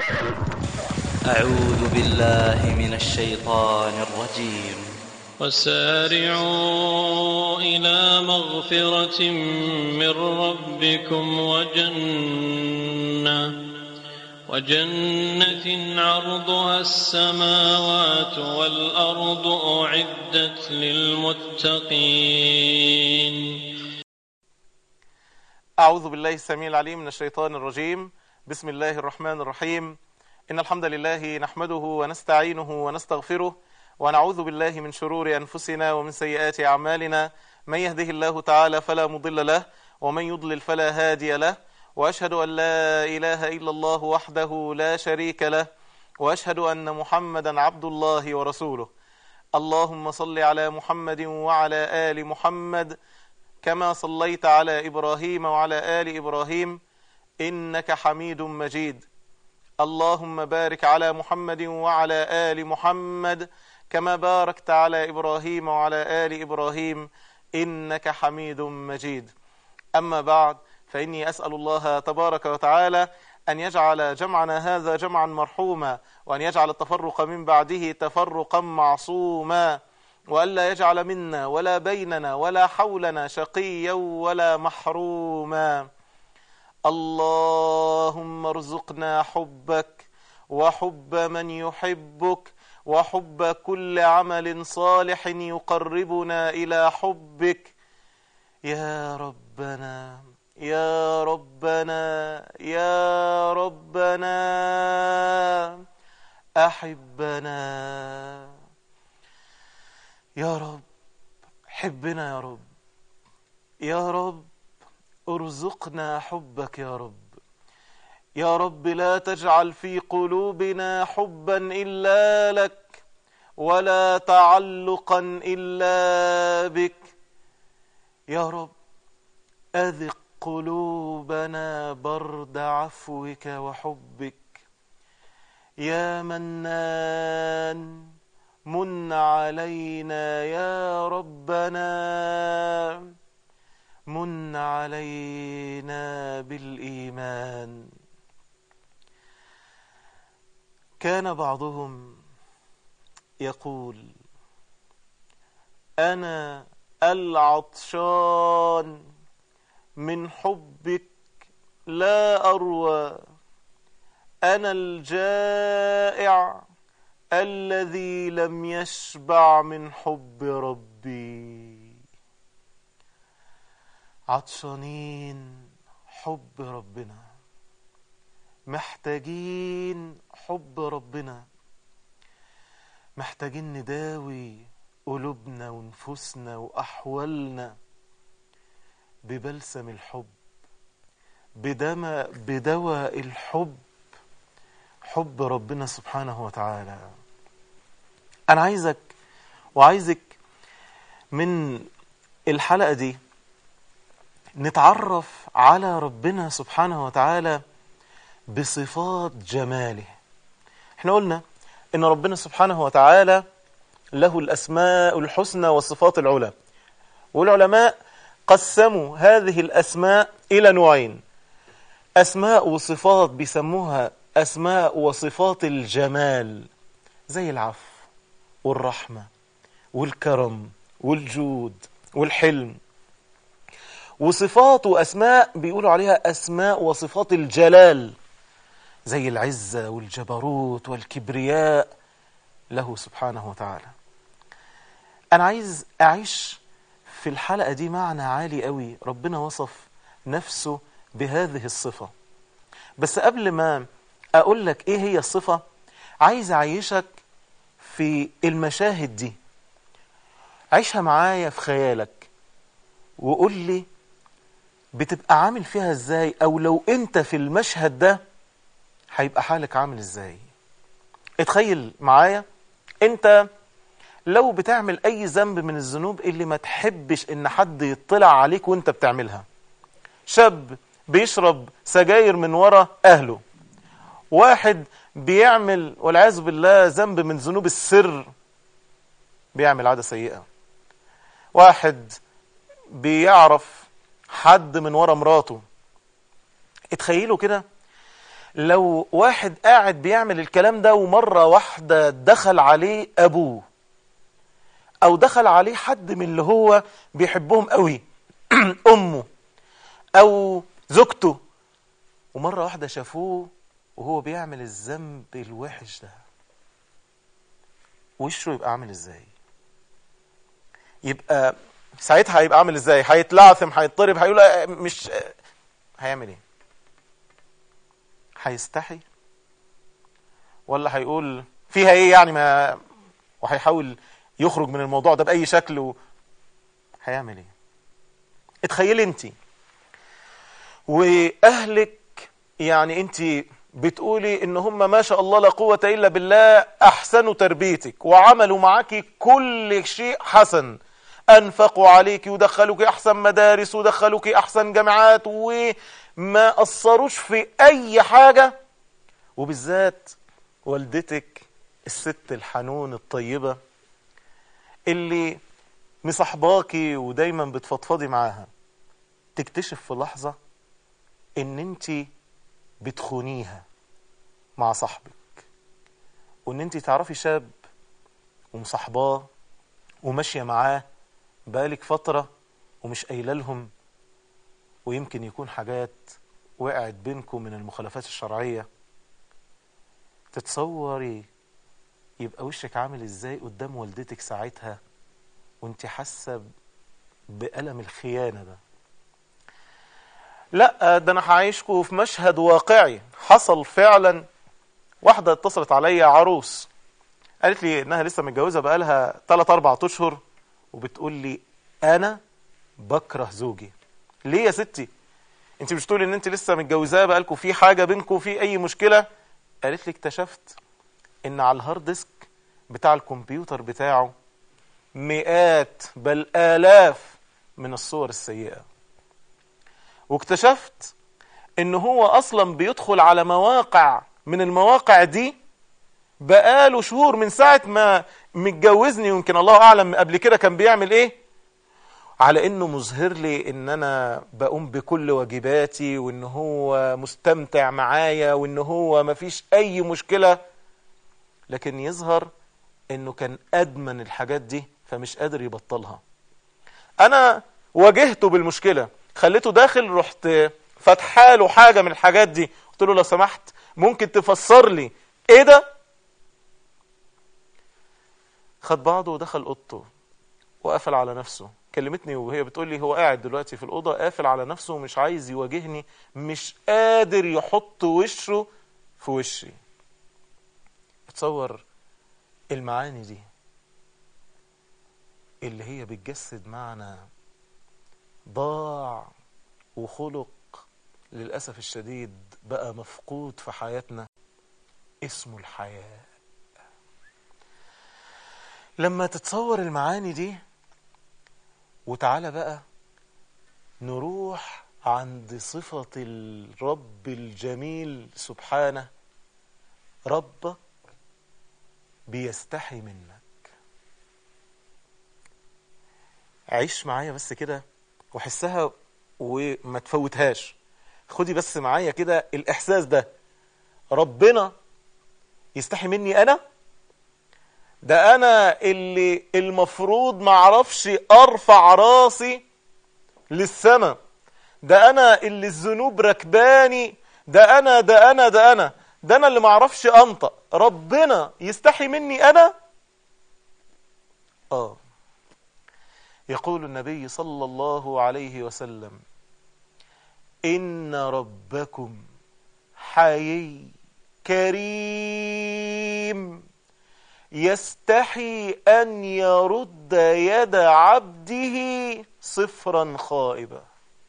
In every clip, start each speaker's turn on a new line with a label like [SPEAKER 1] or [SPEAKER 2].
[SPEAKER 1] أعوذ بالله من الشيطان الرجيم
[SPEAKER 2] وسارعوا إلى مغفرة من ربكم وجنة وجنة عرضها السماوات والأرض أعدت للمتقين
[SPEAKER 3] أعوذ بالله السميع العليم من الشيطان الرجيم بسم الله الرحمن الرحيم إن الحمد لله نحمده ونستعينه ونستغفره ونعوذ بالله من شرور أنفسنا ومن سيئات أعمالنا من يهده الله تعالى فلا مضل له ومن يضلل فلا هادي له وأشهد أن لا إله إلا الله وحده لا شريك له وأشهد أن محمدا عبد الله ورسوله اللهم صل على محمد وعلى آل محمد كما صليت على إبراهيم وعلى آل إبراهيم إنك حميد مجيد اللهم بارك على محمد وعلى آل محمد كما باركت على إبراهيم وعلى آل إبراهيم إنك حميد مجيد أما بعد فإني أسأل الله تبارك وتعالى أن يجعل جمعنا هذا جمعا مرحوما وأن يجعل التفرق من بعده تفرقا معصوما وألا يجعل منا ولا بيننا ولا حولنا شقيا ولا محروما اللهم ارزقنا حبك وحب من يحبك وحب كل عمل صالح يقربنا إلى حبك يا ربنا يا ربنا يا ربنا أحبنا يا رب حبنا يا رب يا رب ارزقنا حبك يا رب يا رب لا تجعل في قلوبنا حبا إلا لك ولا تعلقا إلا بك يا رب أذق قلوبنا برد عفوك وحبك يا منان من علينا يا ربنا من علينا بالإيمان كان بعضهم يقول أنا العطشان من حبك لا أروى أنا الجائع الذي لم يشبع من حب ربي عطشانين حب ربنا محتاجين حب ربنا محتاجين نداوي قلوبنا ونفوسنا وأحوالنا ببلسم الحب بدم بدواء الحب حب ربنا سبحانه وتعالى أنا عايزك وعايزك من الحلقة دي نتعرف على ربنا سبحانه وتعالى بصفات جماله احنا قلنا ان ربنا سبحانه وتعالى له الأسماء الحسنى والصفات العلى والعلماء قسموا هذه الأسماء إلى نوعين أسماء وصفات بيسموها أسماء وصفات الجمال زي العفو والرحمة والكرم والجود والحلم وصفات وأسماء بيقولوا عليها أسماء وصفات الجلال زي العزة والجبروت والكبرياء له سبحانه وتعالى أنا عايز أعيش في الحلقة دي معنى عالي قوي ربنا وصف نفسه بهذه الصفة بس قبل ما أقول لك إيه هي الصفة عايز أعيشك في المشاهد دي عيشها معايا في خيالك وقول لي بتبقى عامل فيها ازاي او لو انت في المشهد ده هيبقى حالك عامل ازاي اتخيل معايا انت لو بتعمل اي ذنب من الذنوب اللي ما تحبش ان حد يطلع عليك وانت بتعملها شاب بيشرب سجاير من ورا اهله واحد بيعمل والعياذ بالله ذنب من ذنوب السر بيعمل عادة سيئة واحد بيعرف حد من ورا مراته اتخيلوا كده لو واحد قاعد بيعمل الكلام ده ومرة واحدة دخل عليه أبوه أو دخل عليه حد من اللي هو بيحبهم قوي أمه أو زوجته ومرة واحدة شافوه وهو بيعمل الذنب الوحش ده وشه يبقى عامل ازاي يبقى ساعتها هيبقى عامل ازاي هيتلعثم هيضطرب هيقول آه، مش آه، هيعمل ايه هيستحي ولا هيقول فيها ايه يعني ما وهيحاول يخرج من الموضوع ده باي شكل و... هيعمل ايه اتخيلي انت واهلك يعني انت بتقولي ان هم ما شاء الله لا قوة الا بالله احسنوا تربيتك وعملوا معك كل شيء حسن انفقوا عليك ودخلوك احسن مدارس ودخلوك احسن جامعات وما قصروش في اي حاجة وبالذات والدتك الست الحنون الطيبة اللي مصاحباكي ودايما بتفضفضي معاها تكتشف في لحظة ان انت بتخونيها مع صاحبك وان انت تعرفي شاب ومصاحباه وماشيه معاه بقالك فتره ومش قايله لهم ويمكن يكون حاجات وقعت بينكم من المخالفات الشرعيه تتصوري يبقى وشك عامل ازاي قدام والدتك ساعتها وانت حاسه بألم الخيانه ده لا ده انا هعيشكم في مشهد واقعي حصل فعلا واحده اتصلت عليا عروس قالت لي انها لسه متجوزه بقالها 3 4 اشهر وبتقول لي انا بكره زوجي ليه يا ستي انت مش تقولي ان انت لسه متجوزاه بقالكم في حاجه بينكم في اي مشكله قالت لي اكتشفت ان على الهارد ديسك بتاع الكمبيوتر بتاعه مئات بل آلاف من الصور السيئة واكتشفت ان هو اصلا بيدخل على مواقع من المواقع دي بقاله شهور من ساعة ما متجوزني يمكن الله اعلم قبل كده كان بيعمل ايه على انه مظهر لي ان انا بقوم بكل واجباتي وان هو مستمتع معايا وان هو مفيش اي مشكلة لكن يظهر انه كان ادمن الحاجات دي فمش قادر يبطلها انا واجهته بالمشكلة خليته داخل رحت فتحاله حاجة من الحاجات دي قلت له لو سمحت ممكن تفسر لي ايه ده خد بعضه ودخل اوضته وقفل على نفسه كلمتني وهي بتقول لي هو قاعد دلوقتي في الأوضة قافل على نفسه ومش عايز يواجهني مش قادر يحط وشه في وشي اتصور المعاني دي اللي هي بتجسد معنى ضاع وخلق للأسف الشديد بقى مفقود في حياتنا اسمه الحياة لما تتصور المعاني دي وتعالى بقى نروح عند صفة الرب الجميل سبحانه ربك بيستحي منك عيش معايا بس كده وحسها وما تفوتهاش خدي بس معايا كده الإحساس ده ربنا يستحي مني أنا ده أنا اللي المفروض معرفش أرفع راسي للسماء ده أنا اللي الذنوب ركباني ده أنا ده أنا ده أنا ده أنا اللي معرفش أنطق ربنا يستحي مني أنا آه يقول النبي صلى الله عليه وسلم إن ربكم حيي كريم يستحي أن يرد يد عبده صفرا خائبا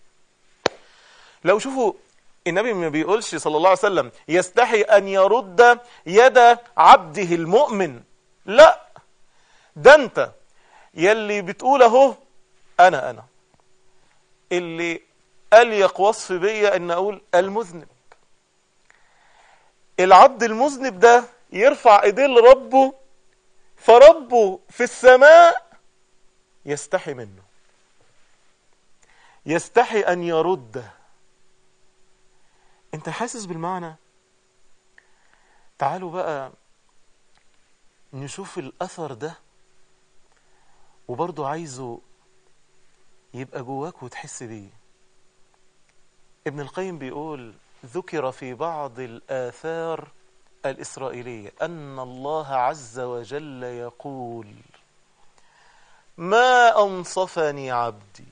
[SPEAKER 3] لو شوفوا النبي ما بيقولش صلى الله عليه وسلم يستحي أن يرد يد عبده المؤمن لا ده انت يلي بتقول اهو انا انا اللي اليق وصف بيا ان اقول المذنب العبد المذنب ده يرفع ايديه لربه فربه في السماء يستحي منه يستحي ان يرده انت حاسس بالمعنى تعالوا بقى نشوف الأثر ده وبرضه عايزه يبقى جواك وتحس بيه ابن القيم بيقول ذكر في بعض الآثار الإسرائيلية أن الله عز وجل يقول ما أنصفني عبدي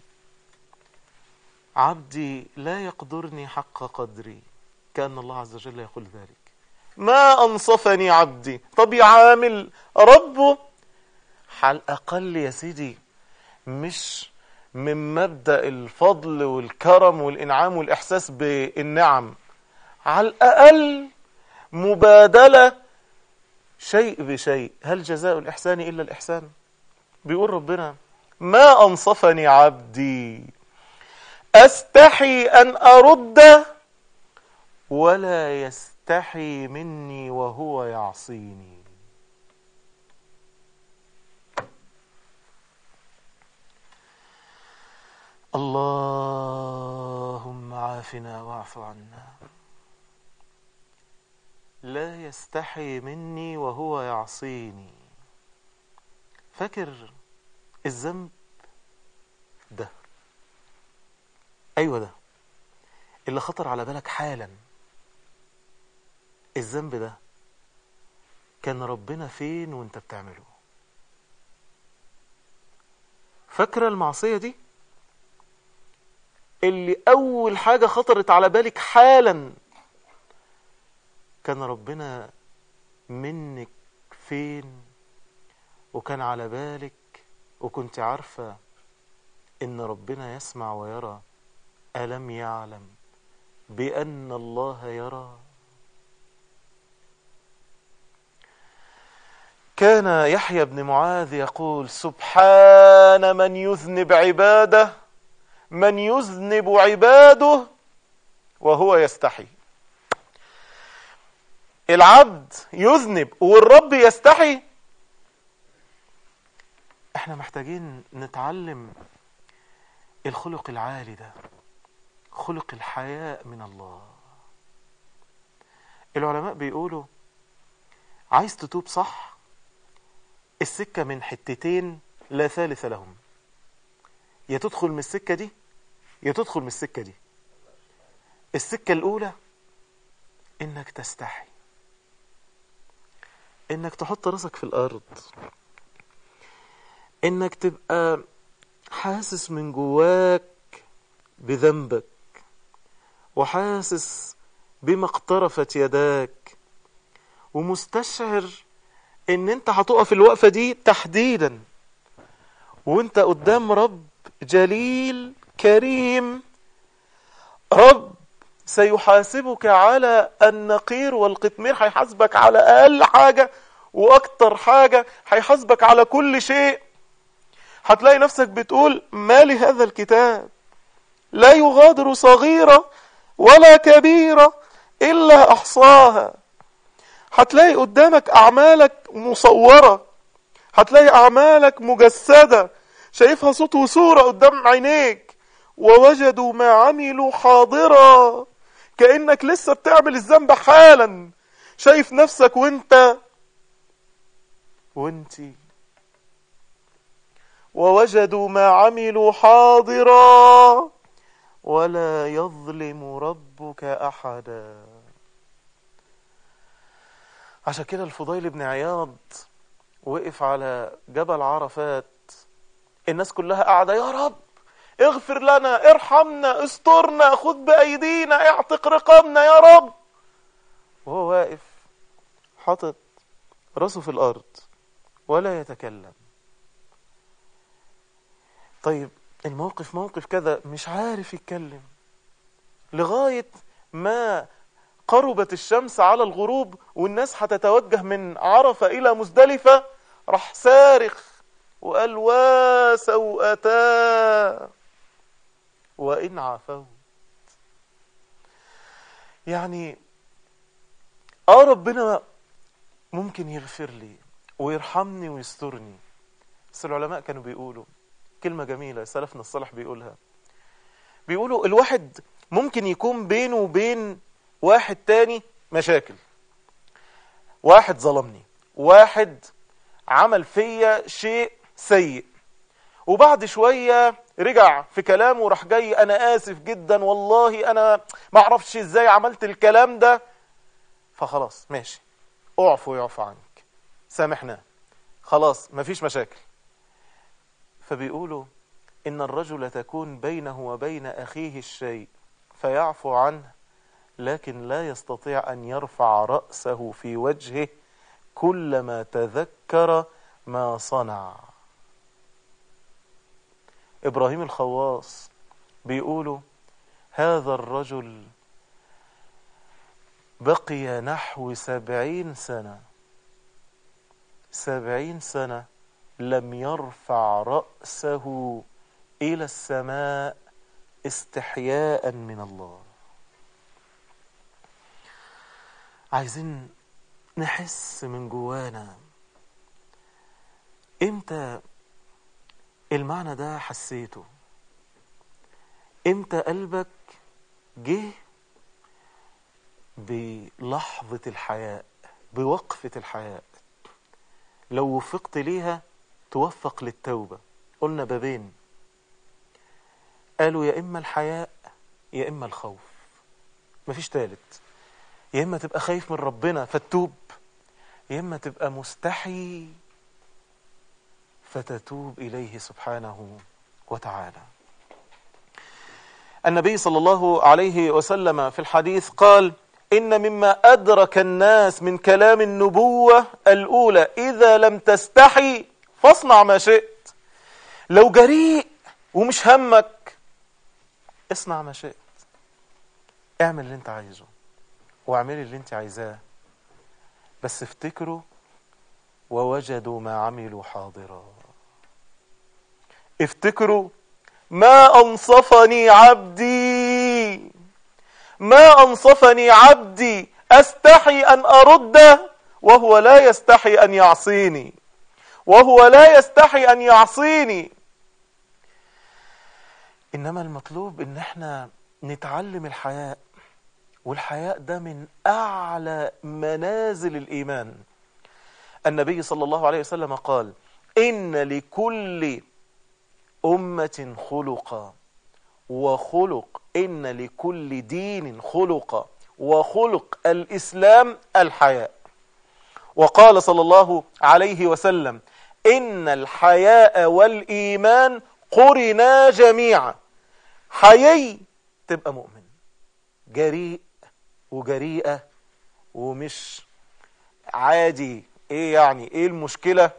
[SPEAKER 3] عبدي لا يقدرني حق قدري كأن الله عز وجل يقول ذلك ما أنصفني عبدي طب يعامل ربه على الأقل يا سيدي مش من مبدأ الفضل والكرم والإنعام والإحساس بالنعم على الأقل مبادلة شيء بشيء هل جزاء الإحسان إلا الإحسان بيقول ربنا ما أنصفني عبدي أستحي أن أرد ولا يستحي مني وهو يعصيني اللهم عافنا واعف عنا لا يستحي مني وهو يعصيني فاكر الذنب ده ايوه ده اللي خطر على بالك حالا الذنب ده كان ربنا فين وانت بتعمله فاكره المعصيه دي اللي اول حاجه خطرت على بالك حالا كان ربنا منك فين وكان على بالك وكنت عارفه ان ربنا يسمع ويرى الم يعلم بان الله يرى كان يحيى بن معاذ يقول سبحان من يذنب عباده من يذنب عباده وهو يستحي العبد يذنب والرب يستحي احنا محتاجين نتعلم الخلق العالي ده خلق الحياء من الله العلماء بيقولوا عايز تتوب صح السكة من حتتين لا ثالث لهم يا تدخل من السكة دي يا تدخل من السكة دي السكة الأولى إنك تستحي إنك تحط راسك في الأرض إنك تبقى حاسس من جواك بذنبك وحاسس بما اقترفت يداك ومستشعر ان انت هتقف الوقفة دي تحديدا وانت قدام رب جليل كريم رب سيحاسبك على النقير والقطمير هيحاسبك على اقل حاجة واكتر حاجة هيحاسبك على كل شيء هتلاقي نفسك بتقول ما لهذا الكتاب لا يغادر صغيرة ولا كبيرة إلا أحصاها هتلاقي قدامك أعمالك مصورة هتلاقي أعمالك مجسدة شايفها صوت وصورة قدام عينيك ووجدوا ما عملوا حاضرا كأنك لسه بتعمل الذنب حالا شايف نفسك وانت وانتي ووجدوا ما عملوا حاضرا ولا يظلم ربك احدا عشان كده الفضيل بن عياض وقف على جبل عرفات الناس كلها قاعده يا رب اغفر لنا ارحمنا استرنا خذ بايدينا اعتق رقابنا يا رب وهو واقف حاطط راسه في الارض ولا يتكلم طيب الموقف موقف كذا مش عارف يتكلم لغاية ما قربت الشمس على الغروب والناس هتتوجه من عرفة إلى مزدلفة راح صارخ وقال وسوءتا وإن عفوت يعني اه ربنا ممكن يغفر لي ويرحمني ويسترني بس العلماء كانوا بيقولوا كلمة جميلة سلفنا الصالح بيقولها بيقولوا الواحد ممكن يكون بينه وبين واحد تاني مشاكل واحد ظلمني واحد عمل فيا شيء سيء وبعد شوية رجع في كلامه وراح جاي انا اسف جدا والله انا ما اعرفش ازاي عملت الكلام ده فخلاص ماشي اعفو يعفو عنك سامحناه خلاص مفيش مشاكل فبيقولوا ان الرجل تكون بينه وبين اخيه الشيء فيعفو عنه لكن لا يستطيع ان يرفع راسه في وجهه كلما تذكر ما صنع ابراهيم الخواص بيقولوا هذا الرجل بقي نحو سبعين سنة سبعين سنة لم يرفع رأسه إلى السماء استحياء من الله عايزين نحس من جوانا امتى المعنى ده حسيته امتى قلبك جه بلحظة الحياء بوقفة الحياء لو وفقت ليها توفق للتوبة قلنا بابين قالوا يا إما الحياء يا إما الخوف مفيش تالت يا إما تبقى خايف من ربنا فتتوب يا إما تبقى مستحي فتتوب إليه سبحانه وتعالى النبي صلى الله عليه وسلم في الحديث قال إن مما أدرك الناس من كلام النبوة الأولى إذا لم تستحي فاصنع ما شئت لو جريء ومش همك اصنع ما شئت اعمل اللي انت عايزه واعملي اللي انت عايزاه بس افتكروا ووجدوا ما عملوا حاضرا افتكروا ما أنصفني عبدي ما أنصفني عبدي أستحي أن أرده وهو لا يستحي أن يعصيني وهو لا يستحي أن يعصيني إنما المطلوب إن احنا نتعلم الحياء والحياء ده من أعلى منازل الإيمان النبي صلى الله عليه وسلم قال إن لكل أمة خلقا وخلق إن لكل دين خلقا وخلق الإسلام الحياء وقال صلى الله عليه وسلم إن الحياء والإيمان قرنا جميعا حيي تبقى مؤمن جريء وجريئة ومش عادي ايه يعني ايه المشكلة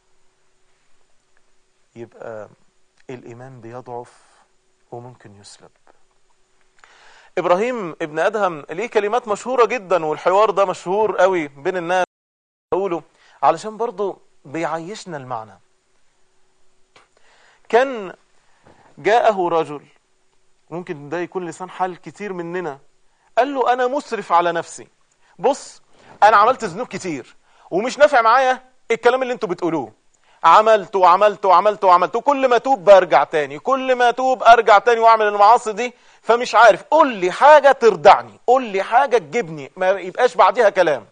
[SPEAKER 3] يبقى الإيمان بيضعف وممكن يسلب إبراهيم ابن أدهم ليه كلمات مشهورة جدا والحوار ده مشهور قوي بين الناس أقوله علشان برضو بيعيشنا المعنى كان جاءه رجل ممكن ده يكون لسان حال كتير مننا قال له أنا مسرف على نفسي بص أنا عملت ذنوب كتير ومش نافع معايا الكلام اللي انتوا بتقولوه عملت وعملت وعملت وعملت وكل ما توب برجع تاني كل ما توب ارجع تاني واعمل المعاصي دي فمش عارف قول لي حاجة تردعني قول لي حاجة تجيبني ما يبقاش بعدها كلام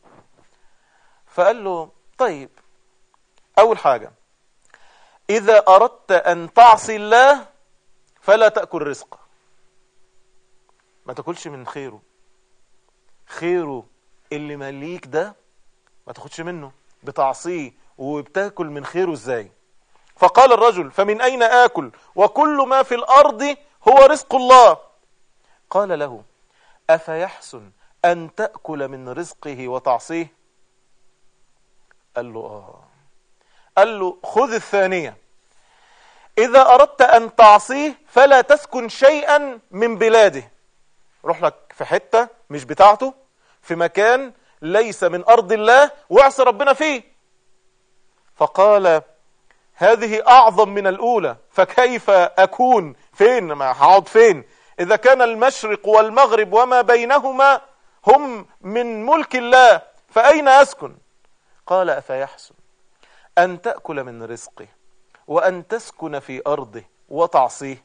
[SPEAKER 3] فقال له طيب اول حاجة اذا اردت ان تعصي الله فلا تأكل رزقه ما تاكلش من خيره خيره اللي مليك ده ما تاخدش منه بتعصيه وبتاكل من خيره ازاي فقال الرجل فمن اين اكل وكل ما في الارض هو رزق الله قال له افيحسن ان تاكل من رزقه وتعصيه قال له اه قال له خذ الثانيه اذا اردت ان تعصيه فلا تسكن شيئا من بلاده روح لك في حته مش بتاعته في مكان ليس من أرض الله واعصي ربنا فيه فقال هذه أعظم من الأولى فكيف أكون فين ما هقعد فين إذا كان المشرق والمغرب وما بينهما هم من ملك الله فأين أسكن قال أفيحسن أن تأكل من رزقه وأن تسكن في أرضه وتعصيه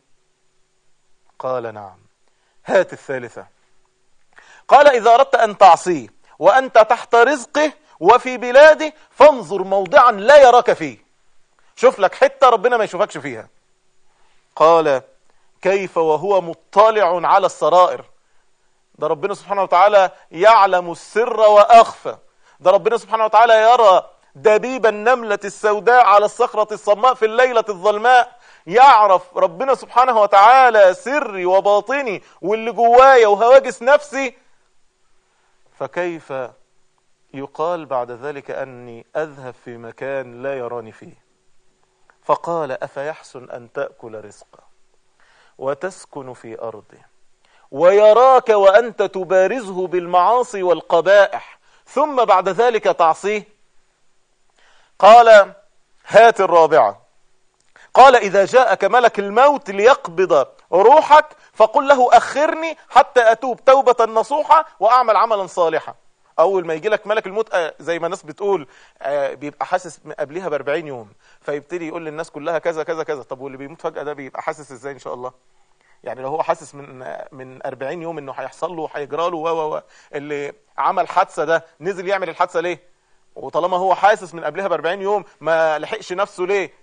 [SPEAKER 3] قال نعم هات الثالثة قال إذا أردت أن تعصيه وأنت تحت رزقه وفي بلاده فانظر موضعا لا يراك فيه شوف لك حتة ربنا ما يشوفكش فيها قال كيف وهو مطلع على السرائر ده ربنا سبحانه وتعالى يعلم السر وأخفى ده ربنا سبحانه وتعالى يرى دبيب النملة السوداء على الصخرة الصماء في الليلة الظلماء يعرف ربنا سبحانه وتعالى سري وباطني واللي جوايا وهواجس نفسي فكيف يقال بعد ذلك أني أذهب في مكان لا يراني فيه فقال أفيحسن أن تأكل رزقه وتسكن في أرضه ويراك وأنت تبارزه بالمعاصي والقبائح ثم بعد ذلك تعصيه قال هات الرابعة قال إذا جاءك ملك الموت ليقبض روحك فقل له أخرني حتى أتوب توبة نصوحة وأعمل عملا صالحا اول ما يجي لك ملك الموت آه، زي ما الناس بتقول آه، بيبقى حاسس قبلها ب 40 يوم فيبتدي يقول للناس كلها كذا كذا كذا طب واللي بيموت فجاه ده بيبقى حاسس ازاي ان شاء الله يعني لو هو حاسس من من 40 يوم انه هيحصل له وهيجرى له و اللي عمل حادثه ده نزل يعمل الحادثه ليه وطالما هو حاسس من قبلها ب 40 يوم ما لحقش نفسه ليه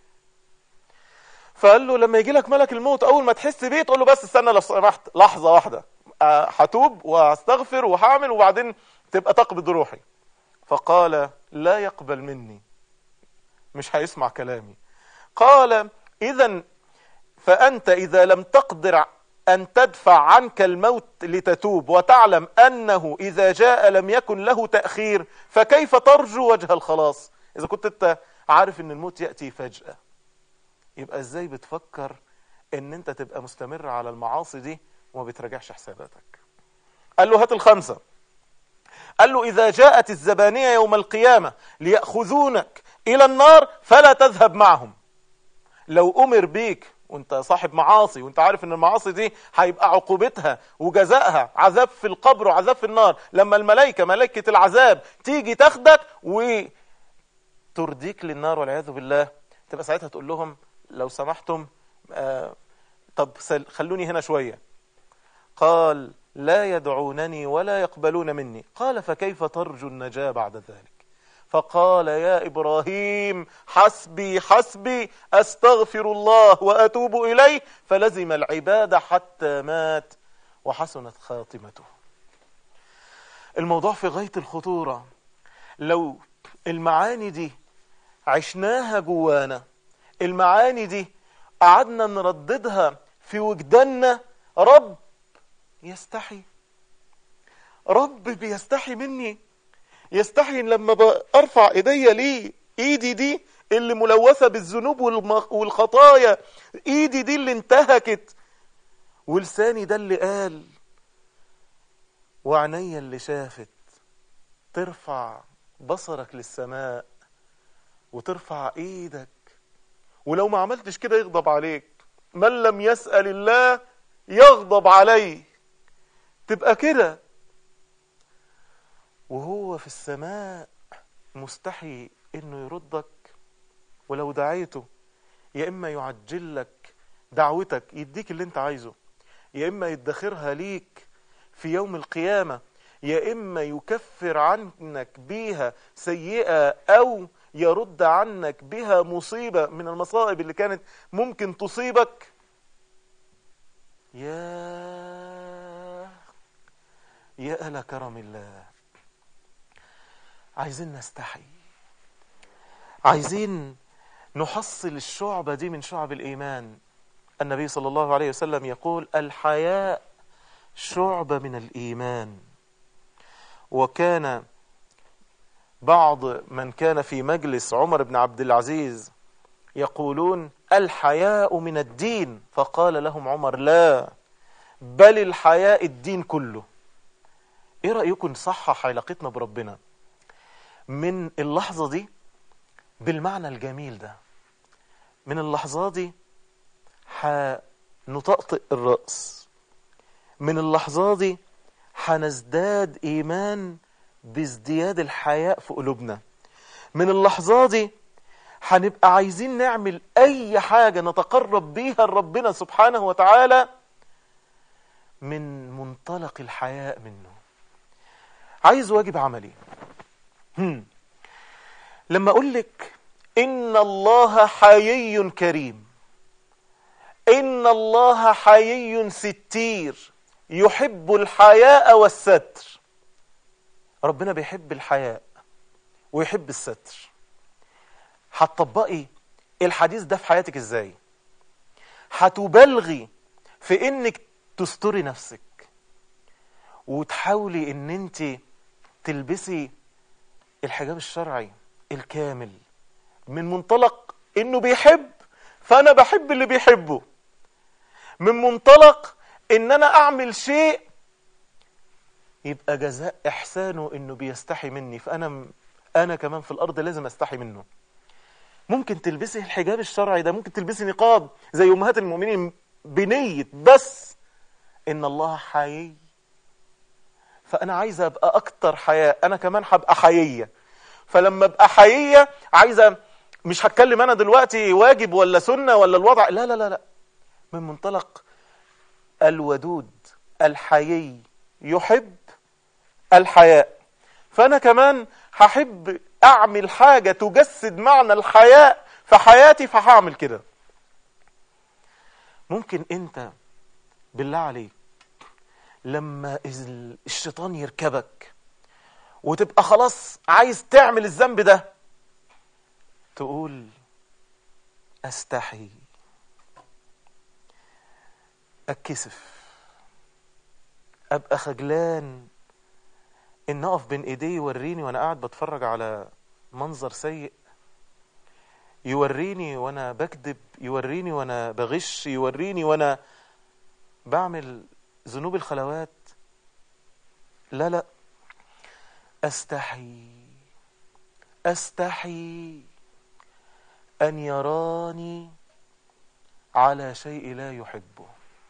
[SPEAKER 3] فقال له لما يجي لك ملك الموت اول ما تحس بيه تقول له بس استنى لو سمحت لحظه واحده آه، هتوب وهستغفر وهعمل وبعدين تبقى تقبض روحي فقال لا يقبل مني مش هيسمع كلامي قال اذا فانت اذا لم تقدر ان تدفع عنك الموت لتتوب وتعلم انه اذا جاء لم يكن له تاخير فكيف ترجو وجه الخلاص اذا كنت انت عارف ان الموت ياتي فجاه يبقى ازاي بتفكر ان انت تبقى مستمر على المعاصي دي وما بتراجعش حساباتك قال له هات الخمسه قال له إذا جاءت الزبانية يوم القيامة ليأخذونك إلى النار فلا تذهب معهم لو أمر بيك وانت صاحب معاصي وانت عارف ان المعاصي دي هيبقى عقوبتها وجزائها عذاب في القبر وعذاب في النار لما الملائكة ملائكة العذاب تيجي تاخدك وترديك للنار والعياذ بالله تبقى ساعتها تقول لهم لو سمحتم آه طب خلوني هنا شوية قال لا يدعونني ولا يقبلون مني قال فكيف ترجو النجاة بعد ذلك فقال يا إبراهيم حسبي حسبي أستغفر الله وأتوب إليه فلزم العبادة حتى مات وحسنت خاتمته الموضوع في غاية الخطورة لو المعاني دي عشناها جوانا المعاني دي قعدنا نرددها في وجداننا رب يستحي رب بيستحي مني يستحي لما ارفع ايديا ليه ايدي دي اللي ملوثة بالذنوب والخطايا ايدي دي اللي انتهكت ولساني ده اللي قال وعينيا اللي شافت ترفع بصرك للسماء وترفع ايدك ولو ما عملتش كده يغضب عليك من لم يسأل الله يغضب عليه تبقى كده وهو في السماء مستحي انه يردك ولو دعيته يا اما يعجل لك دعوتك يديك اللي انت عايزه يا اما يدخرها ليك في يوم القيامة يا اما يكفر عنك بيها سيئة او يرد عنك بها مصيبة من المصائب اللي كانت ممكن تصيبك يا يا أهل كرم الله عايزين نستحي عايزين نحصل الشعبة دي من شعب الإيمان النبي صلى الله عليه وسلم يقول الحياء شعبة من الإيمان وكان بعض من كان في مجلس عمر بن عبد العزيز يقولون الحياء من الدين فقال لهم عمر لا بل الحياء الدين كله ايه رأيكم نصحح علاقتنا بربنا من اللحظة دي بالمعنى الجميل ده من اللحظة دي هنطقطق الرأس من اللحظة دي هنزداد إيمان بازدياد الحياء في قلوبنا من اللحظة دي هنبقى عايزين نعمل أي حاجة نتقرب بيها لربنا سبحانه وتعالى من منطلق الحياء منه عايز واجب عملي هم. لما اقول لك ان الله حيي كريم ان الله حيي ستير يحب الحياء والستر ربنا بيحب الحياء ويحب الستر هتطبقي الحديث ده في حياتك ازاي هتبالغي في انك تستري نفسك وتحاولي ان انت تلبسي الحجاب الشرعي الكامل من منطلق انه بيحب فانا بحب اللي بيحبه من منطلق ان انا اعمل شيء يبقى جزاء احسانه انه بيستحي مني فانا انا كمان في الارض لازم استحي منه ممكن تلبسي الحجاب الشرعي ده ممكن تلبسي نقاب زي امهات المؤمنين بنيه بس ان الله حيي فانا عايزه ابقى اكتر حياء انا كمان هبقى حييه فلما ابقى حييه عايزه مش هتكلم انا دلوقتي واجب ولا سنه ولا الوضع لا لا لا لا من منطلق الودود الحيي يحب الحياء فانا كمان هحب اعمل حاجه تجسد معنى الحياء في حياتي فهعمل كده ممكن انت بالله عليك لما الشيطان يركبك وتبقى خلاص عايز تعمل الذنب ده تقول استحي اتكسف ابقى خجلان ان اقف بين ايديه يوريني وانا قاعد بتفرج على منظر سيء يوريني وانا بكذب يوريني وانا بغش يوريني وانا بعمل ذنوب الخلوات لا لا استحي استحي ان يراني على شيء لا يحبه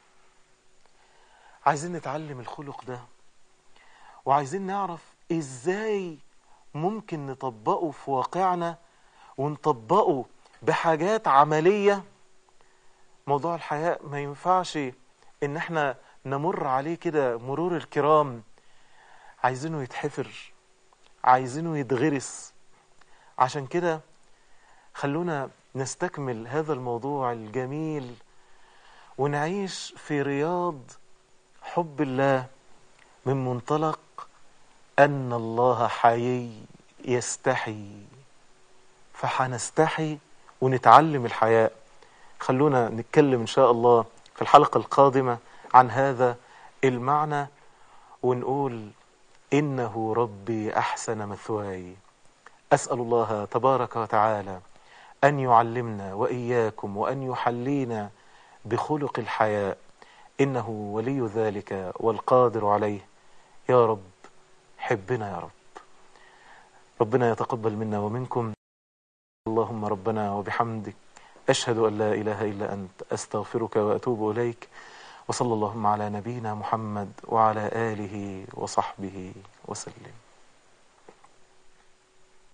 [SPEAKER 3] عايزين نتعلم الخلق ده وعايزين نعرف ازاي ممكن نطبقه في واقعنا ونطبقه بحاجات عملية موضوع الحياء ما ينفعش ان احنا نمر عليه كده مرور الكرام عايزينه يتحفر عايزينه يتغرس عشان كده خلونا نستكمل هذا الموضوع الجميل ونعيش في رياض حب الله من منطلق أن الله حيي يستحي فحنستحي ونتعلم الحياء خلونا نتكلم إن شاء الله في الحلقة القادمة عن هذا المعنى ونقول إنه ربي أحسن مثواي أسأل الله تبارك وتعالى أن يعلمنا وإياكم وأن يحلينا بخلق الحياء إنه ولي ذلك والقادر عليه يا رب حبنا يا رب ربنا يتقبل منا ومنكم اللهم ربنا وبحمدك أشهد أن لا إله إلا أنت أستغفرك وأتوب إليك وصلى اللهم على نبينا محمد وعلى آله وصحبه وسلم